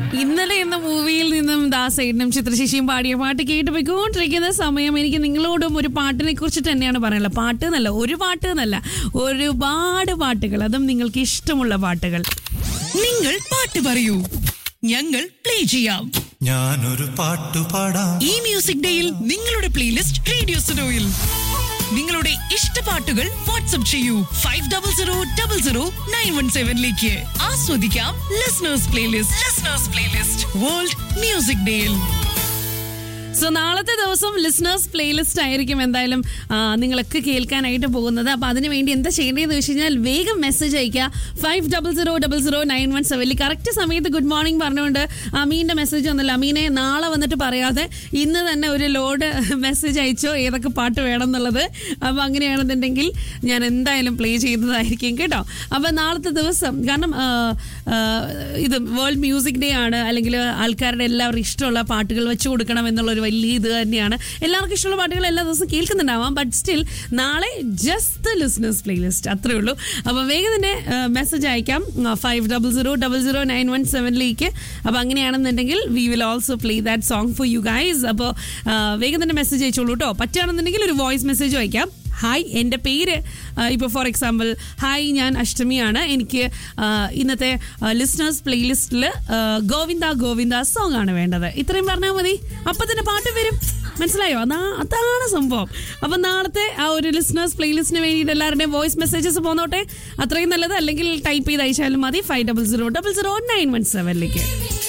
ഇന്നലെ എന്ന മൂവിയിൽ നിന്നും ദാസേട്ടനും ചിത്രശേഷിയും പാടിയ പാട്ട് കേട്ട് പോയിക്കൊണ്ടിരിക്കുന്ന സമയം എനിക്ക് നിങ്ങളോടും ഒരു പാട്ടിനെ കുറിച്ച് തന്നെയാണ് പറയാനുള്ളത് പാട്ട് എന്നല്ല ഒരു പാട്ട് എന്നല്ല ഒരുപാട് പാട്ടുകൾ അതും നിങ്ങൾക്ക് ഇഷ്ടമുള്ള പാട്ടുകൾ നിങ്ങൾ പാട്ട് പറയൂ ഞങ്ങൾ പ്ലേ ചെയ്യാം ഞാനൊരു പാട്ടു പാടാം ഈ മ്യൂസിക് ഡേയിൽ നിങ്ങളുടെ പ്ലേലിസ്റ്റ് റേഡിയോ സുനോയിൽ നിങ്ങളുടെ ഇഷ്ട പാട്ടുകൾ വാട്സ്ആപ്പ് ചെയ്യൂ five double zero double zero nine one സെവനിലേക്ക് ആസ്വദിക്കാം listeners playlist listeners playlist world music ഡേയിൽ സോ നാളത്തെ ദിവസം ലിസണേഴ്സ് പ്ലേലിസ്റ്റ് ആയിരിക്കും എന്തായാലും ആ, നിങ്ങളൊക്കെ കേൾക്കാനായിട്ട് പോകുന്നത് അപ്പൊ അതിന് വേണ്ടി എന്താ ചെയ്യേണ്ടതെന്ന് വെച്ച് കഴിഞ്ഞാൽ വേഗം മെസ്സേജ് അയക്കുക five double zero double zero nine one സെവനിൽ കറക്റ്റ് സമയത്ത് ഗുഡ് മോർണിംഗ് പറഞ്ഞുകൊണ്ട് അമീന്റെ മെസ്സേജ് ഒന്നുമില്ല അമീനെ നാളെ വന്നിട്ട് പറയാതെ ഇന്ന് തന്നെ ഒരു ലോഡ് മെസ്സേജ് അയച്ചോ ഏതൊക്കെ പാട്ട് വേണം എന്നുള്ളത് അപ്പൊ അങ്ങനെയാണെന്നുണ്ടെങ്കിൽ ഞാൻ എന്തായാലും പ്ലേ ചെയ്യുന്നതായിരിക്കും കേട്ടോ അപ്പൊ നാളത്തെ ദിവസം കാരണം ആ, ആ, ഇത് വേൾഡ് മ്യൂസിക് ഡേ ആണ് അല്ലെങ്കിൽ ആൾക്കാരുടെ എല്ലാവരും ഇഷ്ടമുള്ള പാട്ടുകൾ വെച്ച് കൊടുക്കണം എന്നുള്ള ഒരു വലിയ ഇത് തന്നെയാണ് എല്ലാവർക്കും ഇഷ്ടമുള്ള പാട്ടുകൾ എല്ലാ ദിവസവും കേൾക്കുന്നുണ്ടാവാം ബട്ട് സ്റ്റിൽ നാളെ ജസ്റ്റ് ലിസ്ണേഴ്സ് പ്ലേലിസ്റ്റ് അത്രേ ഉള്ളൂ അപ്പോൾ വേഗം തന്നെ മെസ്സേജ് അയക്കാം five double zero double zero nine one സെവനിലേക്ക് അപ്പോൾ അങ്ങനെയാണെന്നുണ്ടെങ്കിൽ we will also play that song for you guys അപ്പോൾ വേഗം തന്നെ മെസ്സേജ് അയച്ചോളൂ കേട്ടോ പറ്റുകയാണെന്നുണ്ടെങ്കിൽ ഒരു വോയിസ് മെസ്സേജ് അയക്കാം ഹായ് എൻ്റെ പേര് ഇപ്പോൾ ഫോർ എക്സാമ്പിൾ ഹായ് ഞാൻ അഷ്ടമിയാണ് എനിക്ക് ആ, ഇന്നത്തെ ലിസ്ണേഴ്സ് പ്ലേലിസ്റ്റിൽ ഗോവിന്ദ ഗോവിന്ദ സോങ് ആണ് വേണ്ടത് ഇത്രയും പറഞ്ഞാൽ മതി അപ്പം തന്നെ പാട്ട് വരും മനസ്സിലായോ അതാ അതാണ് സംഭവം അപ്പം നാളത്തെ ആ ഒരു ലിസ്ണേഴ്സ് പ്ലേലിസ്റ്റിന് വേണ്ടിയിട്ട് എല്ലാവരുടെയും വോയിസ് മെസ്സേജസ് പോന്നോട്ടെ അത്രയും നല്ലത് അല്ലെങ്കിൽ ടൈപ്പ് ചെയ്ത് അയച്ചാലും മതി five double zero double zero nine one സെവനിലേക്ക്